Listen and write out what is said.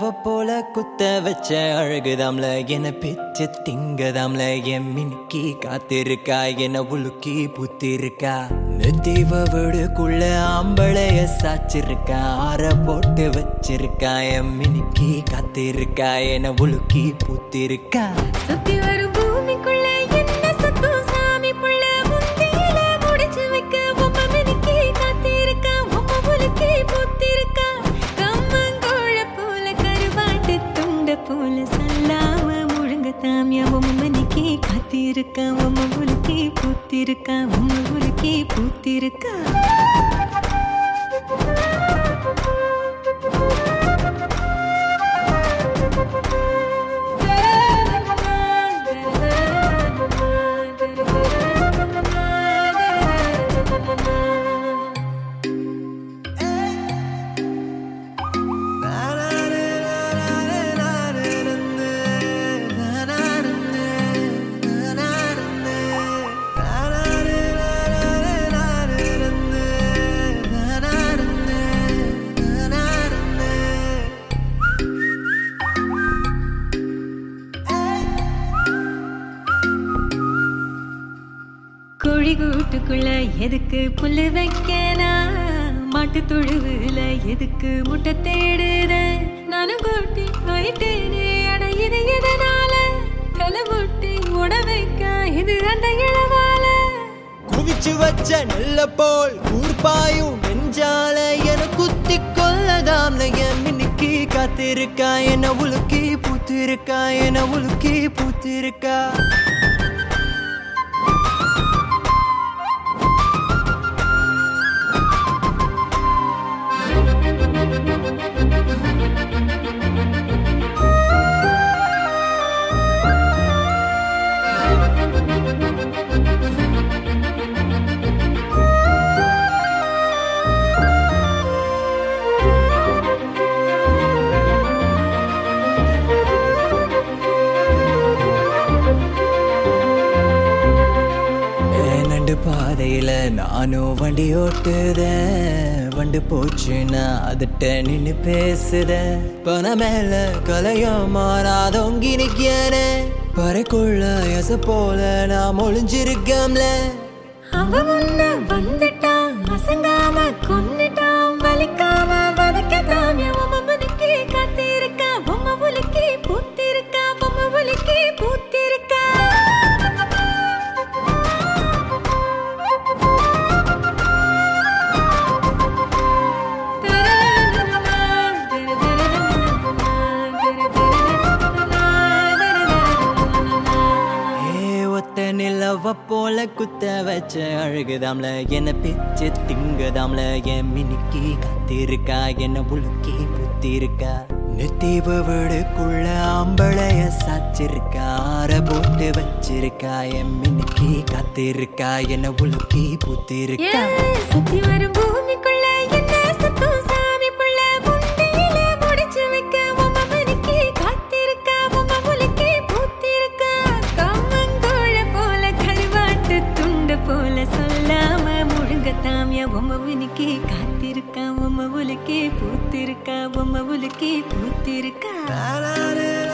நிலவ போல குத்த வச்ச அழகுதாம்ல என்ன பிச்சு திங்கதாம்ல என் மினுக்கி காத்திருக்கா என்ன உலுக்கி புத்திருக்கா நெத்தீவ வீடுக்குள்ள ஆம்பளைய சாச்சிருக்கா ஆற போட்டு வச்சிருக்கா என் மினுக்கி காத்திருக்கா என்ன உலுக்கி புத்திருக்கா சுத்தி வரும் பூமிக்குள்ள என்ன சத்தம் சாமி புள்ள முந்தியில முடிச்சு வைக்க உம்ம மினுக்கி காத்திருக்கா உம்ம உலுக்கி பூத்திருக்கா கம்மங்கோழ போல கருவாட்டு துண்ட போல சொல்லாம முழுங்க தாமியா உம்ம மினுக்கி காத்திருக்கா உம்ம உலுக்கி பூத்திருக்கா உம்ம உலுக்கி பூத்திருக்கா கோழி கூட்டுக்குள்ள எதுக்கு புல்லு வைக்கனா மாட்டு தொழுவுல எதுக்கு முட்டை தேடுத நானும் கூட்டி போயிட்டேனே அட இது எதனால தலை முட்டி உட வைக்க இது அந்த இளவால குவிச்சு வச்ச நெல்ல போல் கூர்பாயும் நெஞ்சால என குத்தி கொள்ளதாம்ல என் மினுக்கி காத்திருக்கா என்ன உலுக்கி பூத்திருக்கா என்ன உலுக்கி பூத்திருக்கா ஏன் நண்டு பாதையில நானும் வண்டி ஓட்டுதேன் வண்டு போச்சுன்னா அதுட்ட நின்னு பேசுதேன் பண மேல கலையும் மாறாதொங்கி நிக்கிறே பறைக்குள்ள எச போல நான் ஒளிஞ்சிருக்கம்ல அவ முன்ன வந்துட்டான் அசங்காம கொன்னுட்டான் வலிக்காம வதக்கதாம் உம்ம முனுக்கி காத்திருக்கா உம்ம உலுக்கி பூத்திருக்கா உம்ம உலுக்கி பூத்திருக்கா ஏ ஒத்த நிலவ போல குத்த வச்ச அழகுதாம்ல என்ன பிச்சு திங்கதாம்ல என் மினுக்கி காத்திருக்கா என்ன உலுக்கி புத்திருக்கா நெத்தீவ வீடுக்குள்ள ஆம்பளைய சாச்சிருக்கா ஆற போட்டு வச்சிருக்கா என் மினுக்கி காத்திருக்கா என்ன உலுக்கி புத்திருக்கா சுத்தி வரும் பூமிக்குள்ள என்ன சத்தம் சாமி புள்ள முந்தியில முடிச்சு வைக்க உம்ம மணிக்கு காத்திருக்க உம்ம முலுக்கி பூத்திருக்க கம்மங்கோழ போல கருவாட்டு துண்டு போல சொல்லாம முழுங்க தாமியா உம்ம உனிக்கு காத்திருக்க உம்ம உலுக்கி பூத்திருக்க உம்ம உலுக்கி பூத்திருக்க நானே